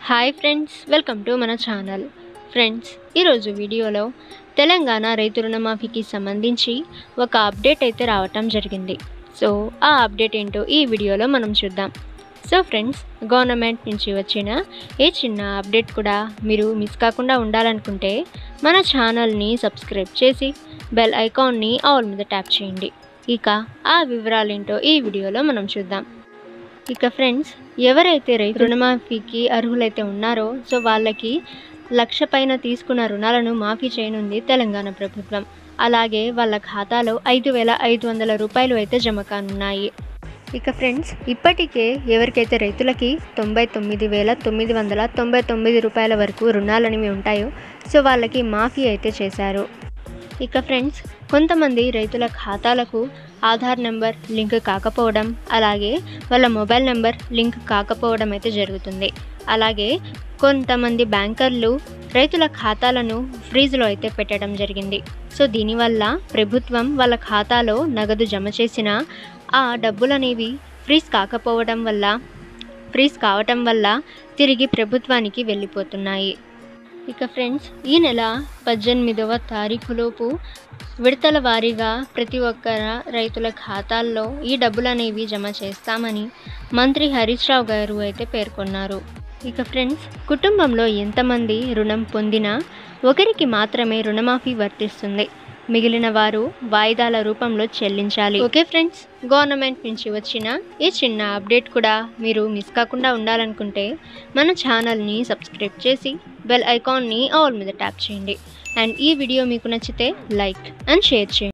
hi friends welcome to మన channel friends ఈరోజు వీడియోలో తెలంగాణ రైతు రుణమాఫీకి సంబంధించి ఒక అప్డేట్ అయితే రావటం జరిగింది సో ఆ అప్డేట్ ఏంటో ఈ వీడియోలో మనం చూద్దాం సో ఫ్రెండ్స్ గవర్నమెంట్ నుంచి వచ్చిన ఏ చిన్న అప్డేట్ కూడా మీరు మిస్ కాకుండా ఉండాలనుకుంటే మన ఛానల్ని సబ్స్క్రైబ్ చేసి బెల్ ఐకాన్ని ఆల్ మీద ట్యాప్ చేయండి ఇక ఆ వివరాలేంటో ఈ వీడియోలో మనం చూద్దాం ఇక ఫ్రెండ్స్ ఎవరైతే రైతు రుణమాఫీకి అర్హులైతే ఉన్నారో సో వాళ్ళకి లక్ష పైన తీసుకున్న రుణాలను మాఫీ చేయనుంది తెలంగాణ ప్రభుత్వం అలాగే వాళ్ళ ఖాతాలో ఐదు వేల ఐదు వందల రూపాయలు అయితే జమ కానున్నాయి ఇక ఫ్రెండ్స్ ఇప్పటికే ఎవరికైతే రైతులకి తొంభై తొమ్మిది వేల తొమ్మిది వందల తొంభై తొమ్మిది రూపాయల వరకు రుణాలు అనేవి ఉంటాయో సో వాళ్ళకి మాఫీ అయితే చేశారు ఇక ఫ్రెండ్స్ కొంతమంది రైతుల ఖాతాలకు ఆధార్ నెంబర్ లింక్ కాకపోవడం అలాగే వాళ్ళ మొబైల్ నెంబర్ లింక్ కాకపోవడం అయితే జరుగుతుంది అలాగే కొంతమంది బ్యాంకర్లు రైతుల ఖాతాలను ఫ్రీజ్లో అయితే పెట్టడం జరిగింది సో దీనివల్ల ప్రభుత్వం వాళ్ళ ఖాతాలో నగదు జమ చేసిన ఆ డబ్బులు అనేవి ఫ్రీజ్ కాకపోవడం వల్ల ఫ్రీజ్ కావటం వల్ల తిరిగి ప్రభుత్వానికి వెళ్ళిపోతున్నాయి ఇక ఫ్రెండ్స్ ఈ నెల పద్దెనిమిదవ తారీఖులోపు విడతల వారీగా ప్రతి ఒక్క రైతుల ఖాతాల్లో ఈ డబ్బులు అనేవి జమ చేస్తామని మంత్రి హరీష్ రావు గారు అయితే పేర్కొన్నారు ఇక ఫ్రెండ్స్ కుటుంబంలో ఎంతమంది రుణం పొందినా ఒకరికి మాత్రమే రుణమాఫీ వర్తిస్తుంది మిగిలిన వారు వాయిదాల రూపంలో చెల్లించాలి ఓకే ఫ్రెండ్స్ గవర్నమెంట్ నుంచి వచ్చిన ఈ చిన్న అప్డేట్ కూడా మీరు మిస్ కాకుండా ఉండాలనుకుంటే మన ఛానల్ని సబ్స్క్రైబ్ చేసి బెల్ ఐకాన్ని ఆల్ మీద ట్యాప్ చేయండి అండ్ ఈ వీడియో మీకు నచ్చితే లైక్ అండ్ షేర్ చేయండి